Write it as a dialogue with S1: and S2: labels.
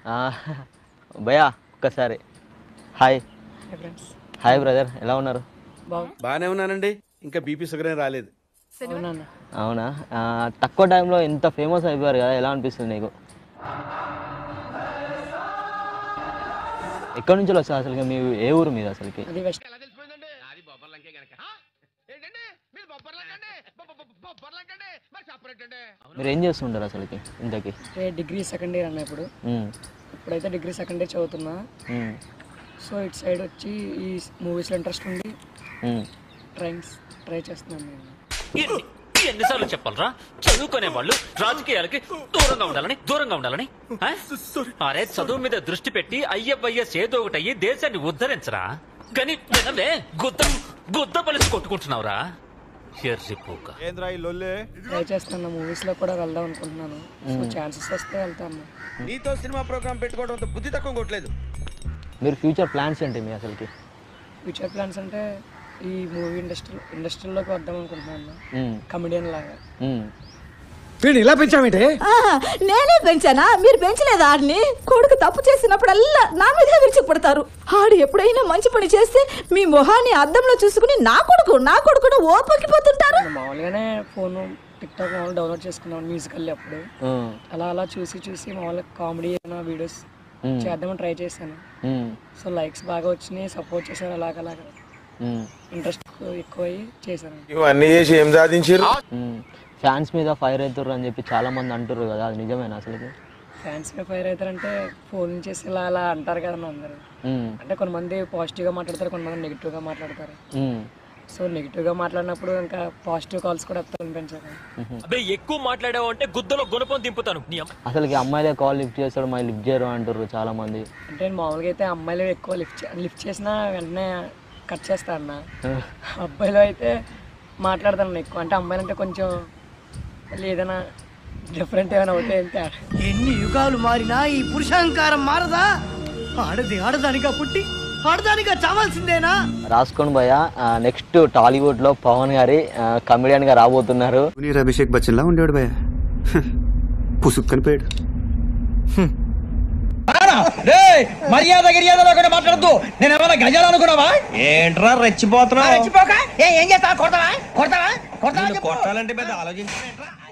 S1: ఆ, భయ్యా ఒక్కసారి హాయ్
S2: ఫ్రెండ్స్
S1: హాయ్ బ్రదర్ ఎలా ఉన్నారు
S2: బాగు
S3: బాగానే ఉన్నానండి ఇంకా బీపీ షుగర్ ఏం రాలేదు
S2: అవునన్న
S1: అవునా ఆ, తక్కువ టైంలో ఇంత ఫేమస్ అయిపోయారు కదా ఎలా అనిపిస్తుంది నీకు ఎక్కడి నుంచి వచ్చా అసలుకి మీ ఏ ఊరు మీద అసలుకి
S2: అది వెస్ట్
S1: మీరు ఏం చేస్తుంటారు అసలుకి ఇంతకి
S2: అంటే డిగ్రీ సెకండ్ ఇయర్ అన్న ఇప్పుడు
S1: ఉమ్,
S2: ఇప్పుడైతే డిగ్రీ సెకండ్ ఇయర్ చదువుతున్నా
S1: ఉమ్,
S2: సో ఇటు సైడ్ వచ్చి ఈ మూవీస్లో ఇంట్రెస్ట్ ఉంది
S1: ఉమ్.
S2: ట్రైన్స్ ట్రై చేస్తున్నాను నేను
S4: ఎన్ని ఎన్నిసార్లు చెప్పాలరా చదువుకునే వాళ్ళు రాజకీయాలకి దూరంగా ఉండాలని దూరంగా ఉండాలని ఆ? అరే చదువు మీద దృష్టి పెట్టి అయ్యవయ్యస్ ఏదో ఒకటి అయ్యి దేశాన్ని ఉద్ధరించరా కానీ వినలే గుద్ద గుద్ద పలిసి కొట్టుకుంటున్నావురా ఎర్రిపోక
S3: ఏంద్రా ఈ లొల్లే
S2: ట్రై చేస్తున్నా మూవీస్లో కూడా వెళ్దాం అనుకుంటున్నాను సో ఛాన్సెస్ వస్తే వెళ్తాను
S3: నీతో సినిమా ప్రోగ్రామ్ పెట్టుకోవడం అంత బుద్ధి తక్కువ కొట్టలేదు
S1: మీరు ఫ్యూచర్ ప్లాన్స్ ఏంటి మీ అసలుకి
S2: ఫ్యూచర్ ప్లాన్స్ అంటే ఈ మూవీ ఇండస్ట్రీ ఇండస్ట్రీలోకి వద్దాం అనుకుంటున్నాను
S1: ఉమ్,
S2: కమెడియన్ లాగా
S1: ఉమ్.
S5: వీడిని ఇలా పెంచామేంటి
S6: ఆహా, నేనే పెంచానా మీరు పెంచలేదా ఆడిని కొడుకు తప్పు చేసినప్పుడల్లా నా మీదే విరుచుకుపడతారు ఆడు ఎప్పుడైనా మంచి పని చేస్తే మీ మొహాన్ని అద్దంలో చూసుకుని నా కొడుకు నా కొడుకును ఓపకిపోతుంటారు
S2: నేను మామూలుగానే ఫోన్ టిక్టాక్ మామూలు డౌన్లోడ్ చేసుకున్నాను మ్యూజికల్ అప్పుడు
S1: ఉమ్,
S2: అలా అలా చూసి చూసి మామూలుగా కామెడీ అయినా వీడియోస్
S1: ఉమ్,
S2: చేద్దామని ట్రై చేశాను
S1: ఉమ్,
S2: సో లైక్స్ బాగా వచ్చినాయి సపోర్ట్ చేశారు అలాగ అలాగా
S1: ఉమ్,
S2: ఇంట్రెస్ట్ ఎక్కువయ్యి చేశాను
S7: ఇవన్నీ చేసి ఏం సాధించారు
S1: ఉమ్. ఫ్యాన్స్ మీద ఫైర్ అవుతారు అని చెప్పి చాలా మంది అంటారు కదా అది నిజమేనా అసలుకి
S2: ఫ్యాన్స్ మీద ఫైర్ అవుతారంటే ఫోన్ చేసి ఇలా అలా అంటారు కదండి అందరూ
S1: ఉమ్,
S2: అంటే కొంతమంది పాజిటివ్గా మాట్లాడతారు కొంతమంది నెగిటివ్గా మాట్లాడతారు
S1: ఉమ్,
S2: సో నెగిటివ్గా మాట్లాడినప్పుడు ఇంకా పాజిటివ్ కాల్స్ కూడా వస్తాయి అనిపించారు
S4: అబ్బే ఎక్కువ మాట్లాడావు అంటే గుద్దలో గుణపం దింపుతాను నీ అమ్మ
S1: అసలుకి అమ్మాయిలే కాల్ లిఫ్ట్ చేస్తాడు మరి లిఫ్ట్ చేయరు అంటారు చాలా మంది
S2: అంటే నేను మామూలుగా అయితే అమ్మాయిలు ఎక్కువ లిఫ్ట్ లిఫ్ట్ చేసినా వెంటనే కట్ చేస్తా అన్న అబ్బాయిలు అయితే మాట్లాడతాను ఎక్కువ అంటే అమ్మాయిలు అంటే కొంచెం మళ్ళీ ఏదైనా డిఫరెంట్ ఏమైనా అవుతాయి అంటే
S5: ఎన్ని యుగాలు మారినా ఈ పురుషాంకారం మారదా ఆడది ఆడదానిగా పుట్టి ఆడదానిగా చావాల్సిందేనా
S1: రాసుకోండి భయ్య నెక్స్ట్ టాలీవుడ్ లో పవన్ గారి కమెడియన్ గా రాబోతున్నారు
S8: జూనియర్ అభిషేక్ బచ్చన్ లా ఉండేవాడు భయ పుసుక్కని పేడు
S5: మర్యాద గిర్యాద లేకుండా మాట్లాడద్దు నేను ఏమైనా గజాలు అనుకున్నావా ఏంట్రా రెచ్చిపోతున్నా రెచ్చిపోక ఏం చేస్తావా కొడతావా కొడతావా కొడతావా కొట్టాలంటే పెద్ద ఆలోచించ